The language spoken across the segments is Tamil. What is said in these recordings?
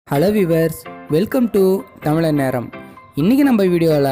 ஹலோ விவர்ஸ் வெல்கம் டு தமிழர் நேரம் இன்றைக்கி நம்ம வீடியோவில்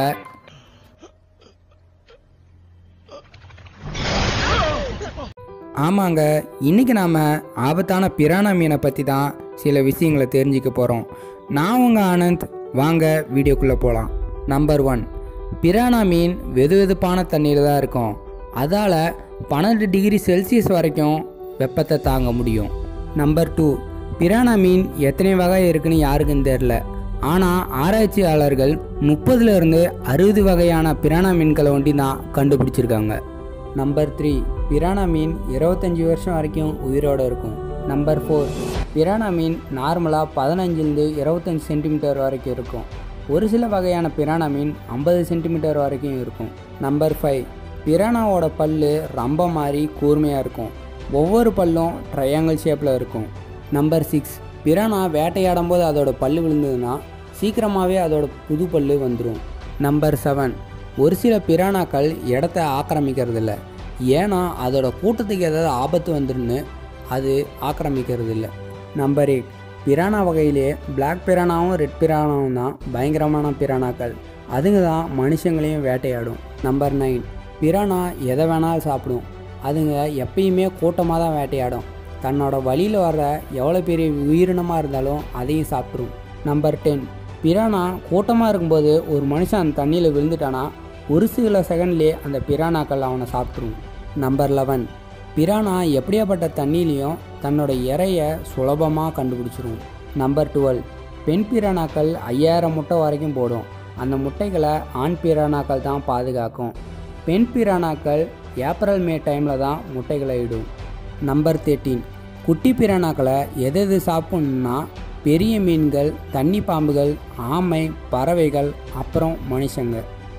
ஆமாங்க இன்றைக்கி நாம் ஆபத்தான பிரானா மீனை பற்றி தான் சில விஷயங்களை தெரிஞ்சுக்க போகிறோம் நான் உங்கள் ஆனந்த் வாங்க வீடியோக்குள்ளே போகலாம் நம்பர் ஒன் பிரானா மீன் வெது வெதுப்பான தண்ணீர் தான் இருக்கும் அதால் பன்னெண்டு டிகிரி செல்சியஸ் வரைக்கும் வெப்பத்தை தாங்க முடியும் நம்பர் டூ பிரானா மீன் எத்தனை வகை இருக்குன்னு யாருக்கும் தெரில ஆனால் ஆராய்ச்சியாளர்கள் முப்பதுல இருந்து அறுபது வகையான பிரானா மீன்களை ஒண்டி தான் கண்டுபிடிச்சிருக்காங்க நம்பர் த்ரீ பிரானா மீன் இருபத்தஞ்சி வருஷம் வரைக்கும் உயிரோடு இருக்கும் நம்பர் ஃபோர் பிரானா மீன் நார்மலாக பதினஞ்சுலேருந்து இருபத்தஞ்சி சென்டிமீட்டர் வரைக்கும் இருக்கும் ஒரு சில வகையான பிரானா மீன் ஐம்பது சென்டிமீட்டர் வரைக்கும் இருக்கும் நம்பர் ஃபைவ் பிரானாவோட பல்லு ரொம்ப மாதிரி கூர்மையாக இருக்கும் ஒவ்வொரு பல்லும் ட்ரையாங்கிள் ஷேப்பில் இருக்கும் நம்பர் சிக்ஸ் பிரானா வேட்டையாடும் போது அதோட பல்லு விழுந்ததுன்னா சீக்கிரமாகவே அதோட புது பல்லு வந்துடும் நம்பர் செவன் ஒரு சில பிரானாக்கள் இடத்த ஆக்கிரமிக்கிறதில்ல ஏன்னா அதோட கூட்டத்துக்கு ஏதாவது ஆபத்து வந்துருன்னு அது ஆக்கிரமிக்கிறது இல்லை நம்பர் எயிட் பிரானா வகையிலே பிளாக் பிரானாவும் ரெட் பிரானாவும் தான் பயங்கரமான பிரானாக்கள் அதுங்க தான் மனுஷங்களையும் வேட்டையாடும் நம்பர் நைன் பிரானா எதை வேணாலும் சாப்பிடும் அதுங்க எப்பயுமே கூட்டமாக தான் வேட்டையாடும் தன்னோட வழியில் வர்ற எவ்வளோ பெரிய உயிரினமாக இருந்தாலும் அதையும் சாப்பிட்ரும் நம்பர் டென் பிரானா கூட்டமாக இருக்கும்போது ஒரு மனுஷன் அந்த தண்ணியில் விழுந்துட்டானா ஒரு சில செகண்ட்லேயே அந்த பிரானாக்கள் அவனை சாப்பிட்ரும் நம்பர் லெவன் பிரானா எப்படியாப்பட்ட தண்ணியிலையும் தன்னோட இறையை சுலபமாக கண்டுபிடிச்சிரும் நம்பர் டுவெல் பெண் பிரானாக்கள் ஐயாயிரம் முட்டை வரைக்கும் போடும் அந்த முட்டைகளை ஆண் பிரானாக்கள் தான் பாதுகாக்கும் பெண் பிரானாக்கள் ஏப்ரல் மே டைமில் தான் முட்டைகளை இடும் நம்பர் தேர்ட்டீன் குட்டி பிரானாக்களை எது எது சாப்பிட்ணுன்னா பெரிய மீன்கள் தண்ணி பாம்புகள் ஆமை பறவைகள் அப்புறம் மனுஷங்க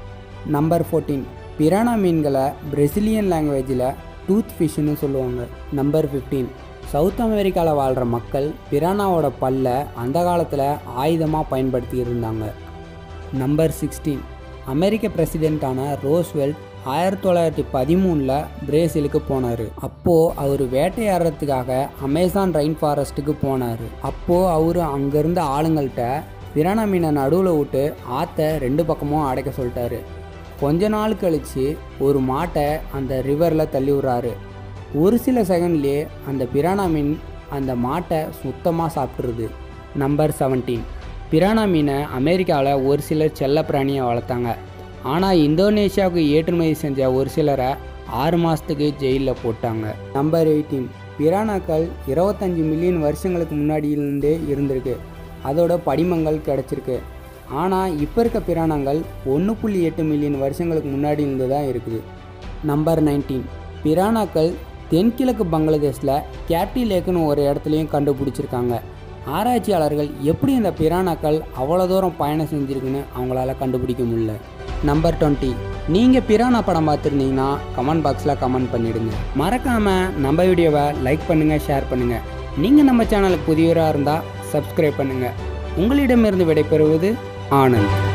நம்பர் ஃபோர்டீன் பிரானா மீன்களை பிரசிலியன் லாங்குவேஜில் டூத் ஃபிஷ்னு சொல்லுவாங்க நம்பர் ஃபிஃப்டீன் சவுத் அமெரிக்காவில் வாழ்கிற மக்கள் பிரானாவோட பல்ல அந்த காலத்தில் ஆயுதமாக பயன்படுத்தி இருந்தாங்க நம்பர் சிக்ஸ்டீன் அமெரிக்க பிரசிடெண்ட்டான ரோஸ்வெல்ட் ஆயிரத்தி தொள்ளாயிரத்தி பதிமூணில் பிரேசிலுக்கு போனார் அப்போது அவர் வேட்டையாடுறதுக்காக அமேசான் ரெயின் ஃபாரஸ்ட்டுக்கு போனார் அப்போது அவர் அங்கேருந்த ஆளுங்கள்கிட்ட பிரானா மீனை நடுவில் விட்டு ஆற்றை ரெண்டு பக்கமும் அடைக்க சொல்லிட்டாரு கொஞ்ச நாள் கழித்து ஒரு மாட்டை அந்த ரிவரில் தள்ளி விட்றாரு ஒரு சில செகண்ட்லேயே அந்த பிரானா மீன் அந்த மாட்டை சுத்தமாக சாப்பிட்ருது நம்பர் செவன்டீன் பிரானா மீனை அமெரிக்காவில் ஒரு சிலர் செல்ல பிராணியை வளர்த்தாங்க ஆனால் இந்தோனேஷியாவுக்கு ஏற்றுமதி செஞ்ச ஒரு சிலரை ஆறு மாதத்துக்கு ஜெயிலில் போட்டாங்க நம்பர் எயிட்டீன் பிரானாக்கள் இருபத்தஞ்சி மில்லியன் வருஷங்களுக்கு முன்னாடியிலேருந்தே இருந்திருக்கு அதோட படிமங்கள் கிடச்சிருக்கு ஆனால் இப்போ இருக்க பிராணங்கள் ஒன்று புள்ளி எட்டு மில்லியன் வருஷங்களுக்கு முன்னாடி இருந்து தான் இருக்குது நம்பர் நைன்டீன் பிரானாக்கள் தென்கிழக்கு பங்களாதேஷில் கேப்டி லேக்குன்னு ஒரு இடத்துலையும் கண்டுபிடிச்சிருக்காங்க ஆராய்ச்சியாளர்கள் எப்படி இந்த பிரானாக்கள் அவ்வளோ தூரம் பயணம் செஞ்சுருக்குன்னு அவங்களால கண்டுபிடிக்க முடியல நம்பர் டுவெண்ட்டி நீங்கள் பிரானா படம் பார்த்துருந்தீங்கன்னா கமெண்ட் பாக்ஸில் கமெண்ட் பண்ணிவிடுங்க மறக்காமல் நம்ம வீடியோவை லைக் பண்ணுங்கள் ஷேர் பண்ணுங்கள் நீங்கள் நம்ம சேனலுக்கு புதியவராக இருந்தால் சப்ஸ்கிரைப் பண்ணுங்கள் உங்களிடமிருந்து விடைபெறுவது ஆனந்த்